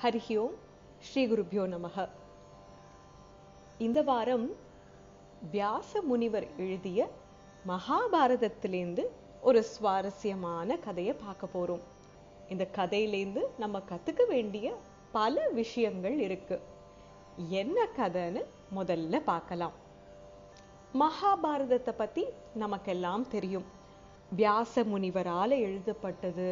ஹரிஹி ஓம் ஸ்ரீ குருபியோ நமக இந்த வாரம் வியாச முனிவர் எழுதிய மகாபாரதத்திலேருந்து ஒரு சுவாரஸ்யமான கதையை பார்க்க போறோம் இந்த கதையிலேருந்து நம்ம கத்துக்க வேண்டிய பல விஷயங்கள் இருக்கு என்ன கதைன்னு முதல்ல பார்க்கலாம் மகாபாரதத்தை பத்தி நமக்கெல்லாம் தெரியும் வியாச முனிவரால எழுதப்பட்டது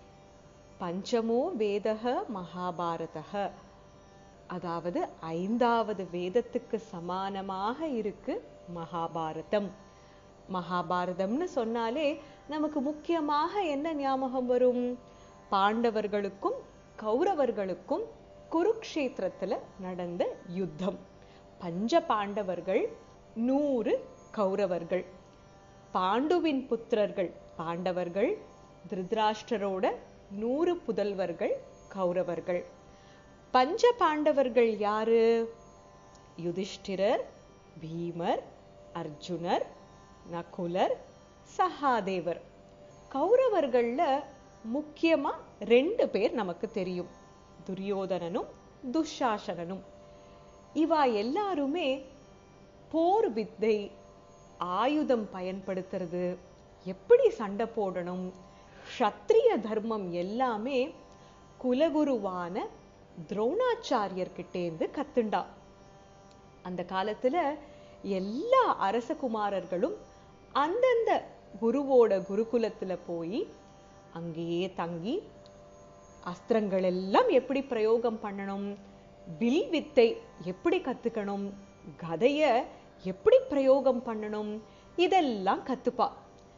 பஞ்சமோ வேதக மகாபாரதக அதாவது ஐந்தாவது வேதத்துக்கு சமானமாக இருக்கு மகாபாரதம் மகாபாரதம்னு சொன்னாலே நமக்கு முக்கியமாக என்ன ஞாபகம் வரும் பாண்டவர்களுக்கும் கௌரவர்களுக்கும் குருக்ஷேத்திரத்துல நடந்த யுத்தம் பஞ்ச பாண்டவர்கள் நூறு கௌரவர்கள் பாண்டுவின் புத்திரர்கள் பாண்டவர்கள் திருதராஷ்டிரரோட நூறு புதல்வர்கள் கௌரவர்கள் பஞ்ச பாண்டவர்கள் யாரு யுதிஷ்டிரர் பீமர் அர்ஜுனர் நகுலர் சகாதேவர் கௌரவர்கள்ல முக்கியமா ரெண்டு பேர் நமக்கு தெரியும் துரியோதனனும் துஷாசனனும் இவா எல்லாருமே போர் வித்தை ஆயுதம் பயன்படுத்துறது எப்படி சண்டை போடணும் க்ஷத்ரிய தர்மம் எல்லாமே குலகுருவான துரோணாச்சாரியர்கிட்டேந்து கத்துண்டா அந்த காலத்துல எல்லா அரசகுமாரர்களும் அந்தந்த குருவோட குருகுலத்துல போய் அங்கேயே தங்கி அஸ்திரங்கள் எல்லாம் எப்படி பிரயோகம் பண்ணணும் வில் வித்தை எப்படி கத்துக்கணும் கதைய எப்படி பிரயோகம் பண்ணணும் இதெல்லாம் கத்துப்பா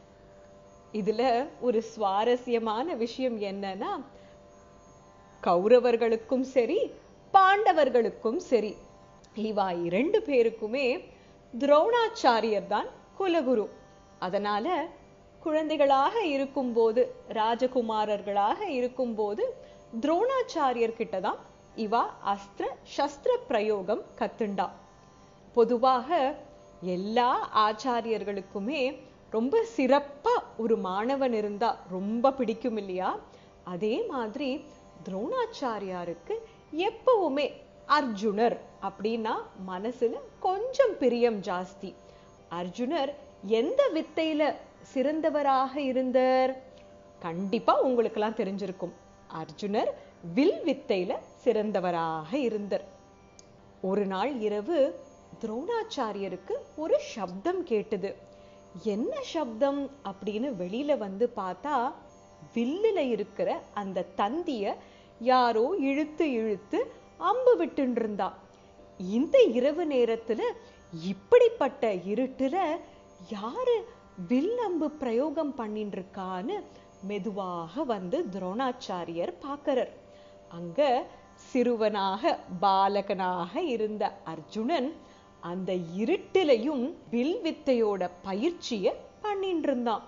இதுல ஒரு சுவாரஸ்யமான விஷயம் என்னன்னா கௌரவர்களுக்கும் சரி பாண்டவர்களுக்கும் சரி இவா இரண்டு பேருக்குமே துரோணாச்சாரியர் தான் குலகுரு அதனால குழந்தைகளாக இருக்கும்போது ராஜகுமாரர்களாக இருக்கும்போது துரோணாச்சாரியர் கிட்ட தான் இவா அஸ்திர சஸ்திர பிரயோகம் கத்துண்டா பொதுவாக எல்லா ஆச்சாரியர்களுக்குமே ரொம்ப சிறப்பா ஒரு மாணவன் இருந்தா ரொம்ப பிடிக்கும் இல்லையா அதே மாதிரி துரோணாச்சாரியாருக்கு எப்பவுமே அர்ஜுனர் அப்படின்னா மனசுல கொஞ்சம் பிரியம் ஜாஸ்தி அர்ஜுனர் எந்த வித்தையில சிறந்தவராக இருந்தார் கண்டிப்பா உங்களுக்கெல்லாம் தெரிஞ்சிருக்கும் அர்ஜுனர் வில் வித்தையில சிறந்தவராக இருந்தார் ஒரு நாள் இரவு துரோணாச்சாரியருக்கு ஒரு சப்தம் கேட்டது என்ன சப்தம் அப்படின்னு வெளியில வந்து பார்த்தா வில்லுல இருக்கிற அந்த தந்திய யாரோ இழுத்து இழுத்து அம்பு விட்டுன்னு இருந்தா இந்த இரவு நேரத்துல இப்படிப்பட்ட இருட்டுல யாரு வில் அம்பு பிரயோகம் பண்ணிட்டு இருக்கான்னு மெதுவாக வந்து துரோணாச்சாரியர் பார்க்கறார் அங்க சிறுவனாக பாலகனாக இருந்த அர்ஜுனன் அந்த இருட்டிலையும் வில் வித்தையோட பயிற்சிய பண்ணிட்டு இருந்தான்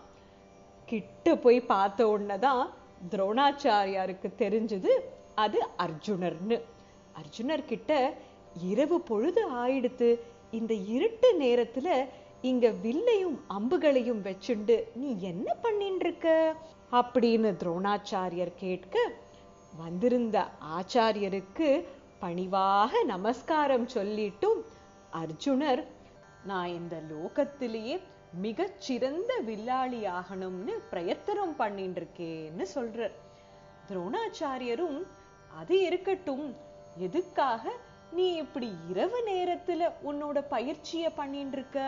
கிட்ட போய் பார்த்த உடனேதான் துரோணாச்சாரியாருக்கு தெரிஞ்சது அது அர்ஜுனர்னு அர்ஜுனர் கிட்ட இரவு பொழுது ஆயிடுத்து இந்த இருட்டு நேரத்துல இங்க வில்லையும் அம்புகளையும் வச்சுண்டு நீ என்ன பண்ணிட்டு இருக்க அப்படின்னு துரோணாச்சாரியர் கேட்க வந்திருந்த ஆச்சாரியருக்கு பணிவாக நமஸ்காரம் சொல்லிட்டும் அர்ஜுனர் நான் இந்த லோகத்திலேயே மிகச் சிறந்த வில்லாளி ஆகணும்னு பிரயத்தனம் பண்ணிட்டு இருக்கேன்னு சொல்றார் துரோணாச்சாரியரும் அது இருக்கட்டும் எதுக்காக நீ இப்படி இரவு நேரத்துல உன்னோட பயிற்சிய பண்ணிட்டு இருக்க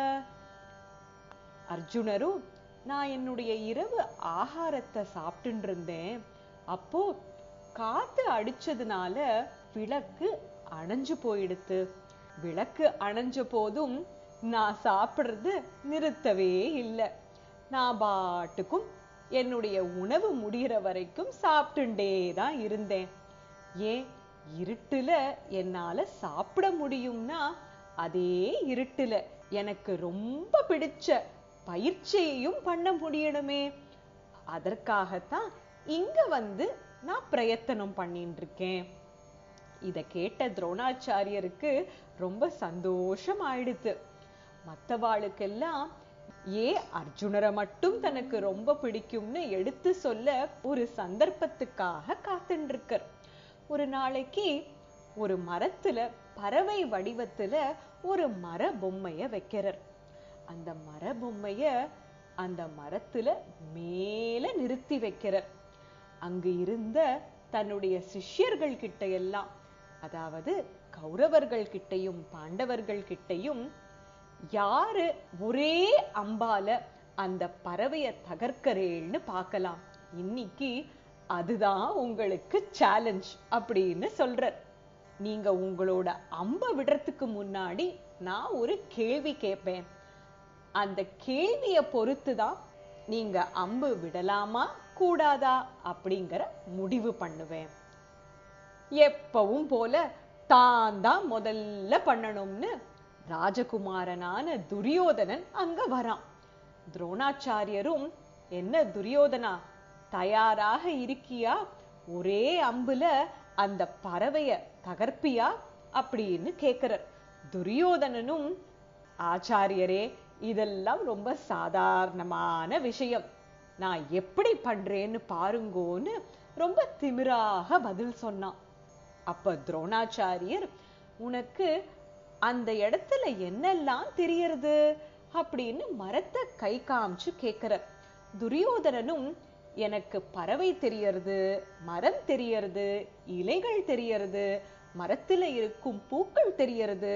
அர்ஜுனரும் நான் என்னுடைய இரவு ஆகாரத்தை சாப்பிட்டு இருந்தேன் அப்போ காத்து அடிச்சதுனால விளக்கு அணைஞ்சு போயிடுத்து விளக்கு அணைஞ்ச போதும் நான் சாப்பிடுறது நிறுத்தவே இல்லை நான் பாட்டுக்கும் என்னுடைய உணவு முடிகிற வரைக்கும் சாப்பிட்டுண்டே தான் இருந்தேன் ஏன் இருட்டுல என்னால சாப்பிட முடியும்னா அதே இருட்டுல எனக்கு ரொம்ப பிடிச்ச பயிற்சியையும் பண்ண முடியணுமே அதற்காகத்தான் இங்க வந்து நான் பிரயத்தனம் பண்ணிட்டு இருக்கேன் இத கேட்ட துரோணாச்சாரியருக்கு ரொம்ப சந்தோஷம் ஆயிடுத்து மத்தவாளுக்கெல்லாம் ஏ அர்ஜுனரை மட்டும் தனக்கு ரொம்ப பிடிக்கும்னு எடுத்து சொல்ல ஒரு சந்தர்ப்பத்துக்காக காத்துட்டு இருக்கார் ஒரு நாளைக்கு ஒரு மரத்துல பறவை வடிவத்துல ஒரு மர பொம்மைய வைக்கிறார் அந்த மர பொம்மைய அந்த மரத்துல மேல நிறுத்தி வைக்கிறார் அங்கு இருந்த தன்னுடைய சிஷ்யர்கள் கிட்ட எல்லாம் அதாவது கௌரவர்கள் கிட்டையும் பாண்டவர்கள் கிட்டையும் யாரு ஒரே அம்பால அந்த பறவைய தகர்க்கறேன்னு பார்க்கலாம் இன்னைக்கு அதுதான் உங்களுக்கு சேலஞ்ச் அப்படின்னு சொல்றார் நீங்க உங்களோட அம்ப விடுறதுக்கு முன்னாடி நான் ஒரு கேள்வி கேட்பேன் அந்த கேள்விய பொறுத்து தான் நீங்க அம்பு விடலாமா கூடாதா அப்படிங்கிற முடிவு பண்ணுவேன் எப்பவும் போல தான் தான் முதல்ல பண்ணணும்னு ராஜகுமாரனான துரியோதனன் அங்க வரான் துரோணாச்சாரியரும் என்ன துரியோதனா தயாராக இருக்கியா ஒரே அம்புல அந்த பறவைய தகர்ப்பியா அப்படின்னு கேக்குறார் துரியோதனனும் ஆச்சாரியரே இதெல்லாம் ரொம்ப சாதாரணமான விஷயம் நான் எப்படி பண்றேன்னு பாருங்கோன்னு ரொம்ப திமிராக பதில் சொன்னான் அப்ப துரோணாச்சாரியர் உனக்கு அந்த இடத்துல என்னெல்லாம் தெரியறது அப்படின்னு மரத்தை கை காமிச்சு கேக்குறார் துரியோதனனும் எனக்கு பறவை தெரியறது மரம் தெரியறது இலைகள் தெரியறது மரத்துல இருக்கும் பூக்கள் தெரியறது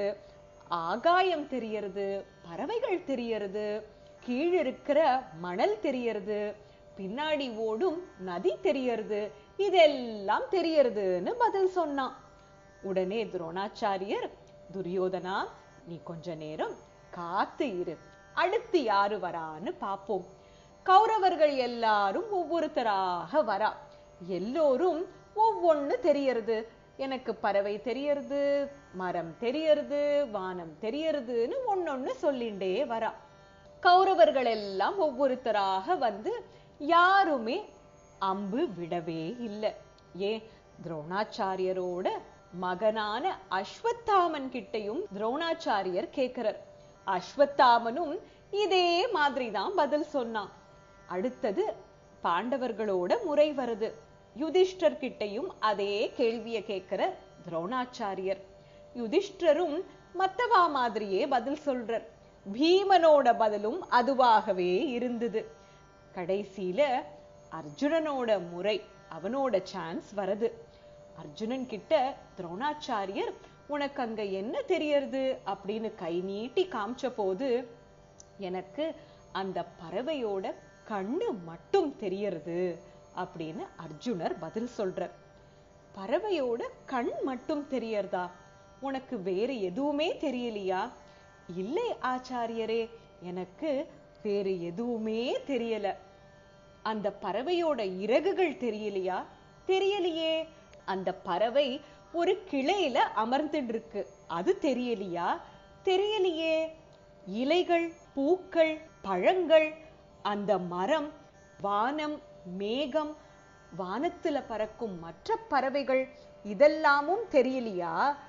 ஆகாயம் தெரியறது பறவைகள் தெரியறது கீழ் இருக்கிற மணல் தெரியறது பின்னாடி ஓடும் நதி தெரியறது இதெல்லாம் தெரியறதுன்னு பதில் சொன்னான் உடனே துரோணாச்சாரியர் துரியோதனா நீ கொஞ்ச நேரம் காத்து இரு அடுத்து யாரு வரான்னு பாப்போம் கௌரவர்கள் எல்லாரும் ஒவ்வொருத்தராக வரா எல்லோரும் ஒவ்வொன்னு தெரியறது எனக்கு பறவை தெரியறது மரம் தெரியறது வானம் தெரியறதுன்னு ஒன்னொன்னு சொல்லிண்டே வரா கௌரவர்கள் எல்லாம் ஒவ்வொருத்தராக வந்து யாருமே அம்பு விடவே இல்லை ஏன் துரோணாச்சாரியரோட மகனான அஸ்வத்தாமன் கிட்டையும் துரோணாச்சாரியர் கேட்கிறார் அஸ்வத்தாமனும் இதே மாதிரி தான் பதில் சொன்னான் அடுத்தது பாண்டவர்களோட முறை வருது யுதிஷ்டர் கிட்டையும் அதே கேள்விய கேட்கிற துரோணாச்சாரியர் யுதிஷ்டரும் மத்தவா மாதிரியே பதில் சொல்றார் பீமனோட பதிலும் அதுவாகவே இருந்தது கடைசியில அர்ஜுனனோட முறை அவனோட சான்ஸ் வருது அர்ஜுனன் கிட்ட துரோணாச்சாரியர் உனக்கு அங்க என்ன தெரியறது அப்படின்னு கை நீட்டி காமிச்ச போது எனக்கு அந்த பறவையோட கண்ணு மட்டும் தெரியறது அப்படின்னு அர்ஜுனர் பதில் சொல்றார் பறவையோட கண் மட்டும் தெரியறதா உனக்கு வேறு எதுவுமே தெரியலையா இல்லை ஆச்சாரியரே எனக்கு வேறு எதுவுமே தெரியல அந்த பறவையோட இறகுகள் தெரியலையா தெரியலையே அந்த பறவை ஒரு கிளையில அமர்ந்துட்டு இருக்கு அது தெரியலையா தெரியலையே இலைகள் பூக்கள் பழங்கள் அந்த மரம் வானம் மேகம் வானத்துல பறக்கும் மற்ற பறவைகள் இதெல்லாமும் தெரியலையா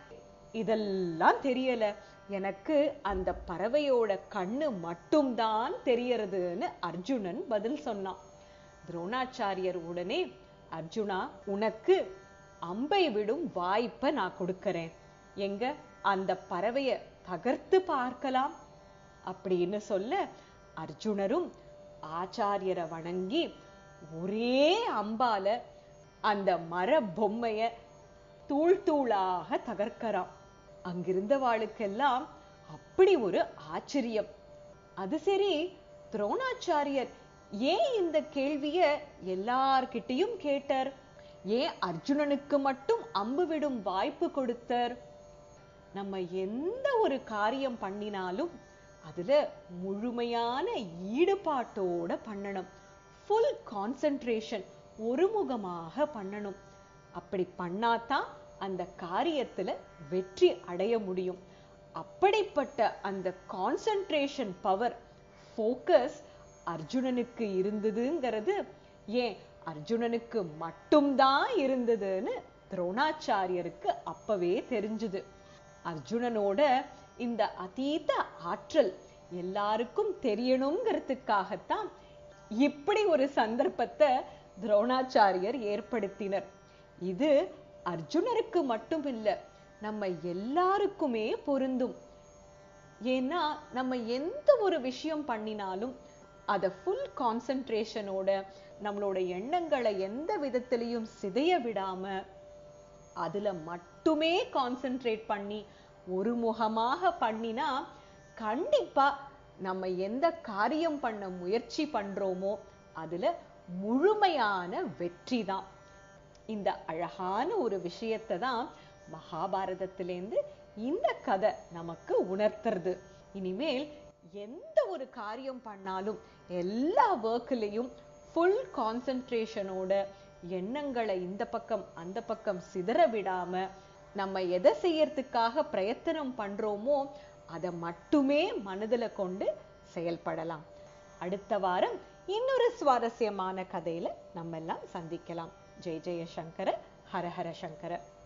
இதெல்லாம் தெரியல எனக்கு அந்த பறவையோட கண்ணு மட்டும்தான் தெரியறதுன்னு அர்ஜுனன் பதில் சொன்னான் துரோணாச்சாரியர் உடனே அர்ஜுனா உனக்கு அம்பை விடும் வாய்ப்பை நான் கொடுக்கறேன் எங்க அந்த பறவைய தகர்த்து பார்க்கலாம் அப்படின்னு சொல்ல அர்ஜுனரும் ஆச்சாரியரை வணங்கி ஒரே அம்பால அந்த மர பொம்மைய தூள் தூளாக தகர்க்கறான் அங்கிருந்தவாளுக்கெல்லாம் அப்படி ஒரு ஆச்சரியம் அது சரி துரோணாச்சாரியர் ஏன் இந்த கேள்விய எல்லார்கிட்டயும் கேட்டார் ஏன் அர்ஜுனனுக்கு மட்டும் அம்பு விடும் வாய்ப்பு கொடுத்தார் நம்ம எந்த ஒரு காரியம் பண்ணினாலும் அதுல முழுமையான ஈடுபாட்டோட பண்ணணும் ஃபுல் கான்சென்ட்ரேஷன் ஒருமுகமாக பண்ணணும் அப்படி பண்ணாதான் அந்த காரியத்துல வெற்றி அடைய முடியும் அப்படிப்பட்ட அந்த கான்சென்ட்ரேஷன் பவர் ஃபோக்கஸ் அர்ஜுனனுக்கு இருந்ததுங்கிறது ஏன் அர்ஜுனனுக்கு மட்டும்தான் இருந்ததுன்னு துரோணாச்சாரியருக்கு அப்பவே தெரிஞ்சுது அர்ஜுனனோட இந்த அதீத ஆற்றல் எல்லாருக்கும் தெரியணுங்கிறதுக்காகத்தான் இப்படி ஒரு சந்தர்ப்பத்தை துரோணாச்சாரியர் ஏற்படுத்தினர் இது அர்ஜுனருக்கு மட்டும் இல்ல நம்ம எல்லாருக்குமே பொருந்தும் ஏன்னா நம்ம எந்த ஒரு விஷயம் பண்ணினாலும் அதை ஃபுல் கான்சென்ட்ரேஷனோட நம்மளோட எண்ணங்களை எந்த விதத்திலையும் சிதைய விடாம அதுல மட்டுமே கான்சென்ட்ரேட் பண்ணி ஒருமுகமாக பண்ணினா கண்டிப்பா நம்ம எந்த காரியம் பண்ண முயற்சி பண்றோமோ அதுல முழுமையான வெற்றி தான் இந்த அழகான ஒரு விஷயத்தை தான் மகாபாரதத்திலேருந்து இந்த கதை நமக்கு உணர்த்துறது இனிமேல் எந்த ஒரு காரியம் பண்ணாலும் எல்லா ஒர்க்லயும் ஃபுல் கான்சென்ட்ரேஷனோட எண்ணங்களை இந்த பக்கம் அந்த பக்கம் சிதற விடாம நம்ம எதை செய்யறதுக்காக பிரயத்தனம் பண்றோமோ அதை மட்டுமே மனதுல கொண்டு செயல்படலாம் அடுத்த வாரம் இன்னொரு சுவாரஸ்யமான கதையில நம்ம எல்லாம் சந்திக்கலாம் ஜெய ஜெய சங்கர ஹர ஹர சங்கர